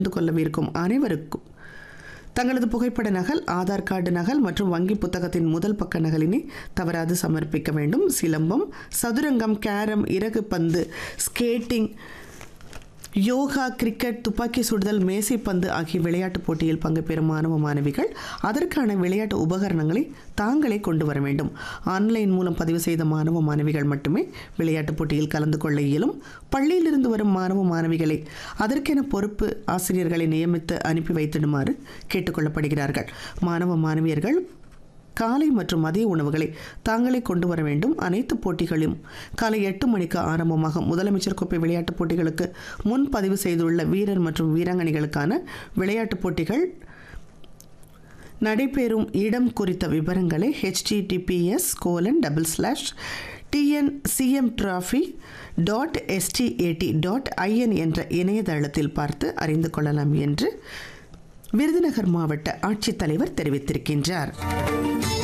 கலந்து கொள்ளவிருக்கும் அனைவருக்கும் தங்களது புகைப்பட நகல் ஆதார் கார்டு நகல் மற்றும் வங்கி புத்தகத்தின் முதல் பக்க நகலினை தவறாது சமர்ப்பிக்க வேண்டும் சிலம்பம் சதுரங்கம் கேரம் இறகு பந்து ஸ்கேட்டிங் யோகா கிரிக்கெட் துப்பாக்கி சுடுதல் மேசைப்பந்து ஆகிய விளையாட்டுப் போட்டியில் பங்கு பெறும் மாணவ மாணவிகள் அதற்கான விளையாட்டு உபகரணங்களை தாங்களே கொண்டு வர வேண்டும் ஆன்லைன் மூலம் பதிவு செய்த மாணவ மாணவிகள் மட்டுமே விளையாட்டுப் போட்டியில் கலந்து கொள்ள இயலும் பள்ளியிலிருந்து வரும் மாணவ மாணவிகளை அதற்கென பொறுப்பு ஆசிரியர்களை நியமித்து அனுப்பி வைத்திடுமாறு கேட்டுக்கொள்ளப்படுகிறார்கள் மாணவ மாணவியர்கள் காலை மற்றும் மதிய உணவுகளை தாங்களே கொண்டு வர வேண்டும் அனைத்து போட்டிகளும் காலை எட்டு மணிக்கு ஆரம்பமாகும் முதலமைச்சர் கோப்பை விளையாட்டுப் போட்டிகளுக்கு முன் பதிவு செய்துள்ள வீரர் மற்றும் வீராங்கனைகளுக்கான விளையாட்டுப் போட்டிகள் நடைபெறும் இடம் குறித்த விவரங்களை HTTPS colon double slash TNCM trophy dot SDAT dot IN என்ற இணையதளத்தில் பார்த்து அறிந்து கொள்ளலாம் என்று விருதுநகர் மாவட்ட ஆட்சித்தலைவர் தெரிவித்திருக்கின்றார்